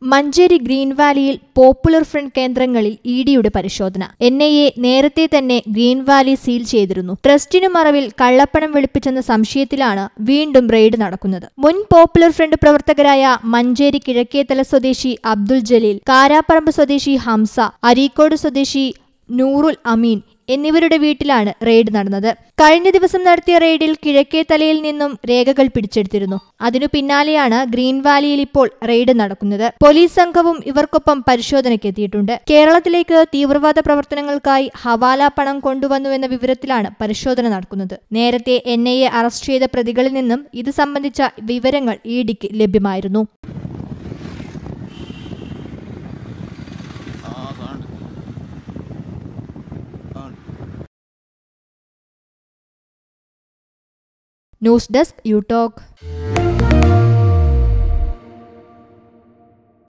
Manjeri green വാലിയിൽ popular front കേന്ദ്രങ്ങളിൽ E ഡിയുടെ പരിശോധന എൻ ഐ എ നേരത്തെ തന്നെ ഗ്രീൻ വാലി സീൽ ചെയ്തിരുന്നു ട്രസ്റ്റിനു മറവിൽ കള്ളപ്പണം വെളുപ്പിച്ചെന്ന സംശയത്തിലാണ് വീണ്ടും റെയ്ഡ് നടക്കുന്നത് മുൻ പോപ്പുലർ ഫ്രണ്ട് പ്രവർത്തകരായ മഞ്ചേരി കിഴക്കേത്തല സ്വദേശി അബ്ദുൽ ജലീൽ കാരാപ്പറമ്പ് സ്വദേശി ഹംസ അരീക്കോട് സ്വദേശി നൂറുൽ അമീൻ എന്നിവരുടെ വീട്ടിലാണ് റെയ്ഡ് നടന്നത് കഴിഞ്ഞ ദിവസം നടത്തിയ റെയ്ഡിൽ കിഴക്കേ തലയിൽ നിന്നും രേഖകൾ പിടിച്ചെടുത്തിരുന്നു അതിനു പിന്നാലെയാണ് ഗ്രീൻ വാലിയിൽ ഇപ്പോൾ റെയ്ഡ് നടക്കുന്നത് പോലീസ് സംഘവും ഇവർക്കൊപ്പം പരിശോധനയ്ക്ക് എത്തിയിട്ടുണ്ട് കേരളത്തിലേക്ക് തീവ്രവാദ പ്രവർത്തനങ്ങൾക്കായി ഹവാല പണം കൊണ്ടുവന്നുവെന്ന വിവരത്തിലാണ് പരിശോധന നടക്കുന്നത് നേരത്തെ എൻ ഐ എ അറസ്റ്റ് ചെയ്ത പ്രതികളിൽ നിന്നും ഇത് സംബന്ധിച്ച വിവരങ്ങൾ ഇ ഡിക്ക് ലഭ്യമായിരുന്നു ആ സാധനം ആ ന്യൂസ് ഡെസ്ക് യു ടോക്ക്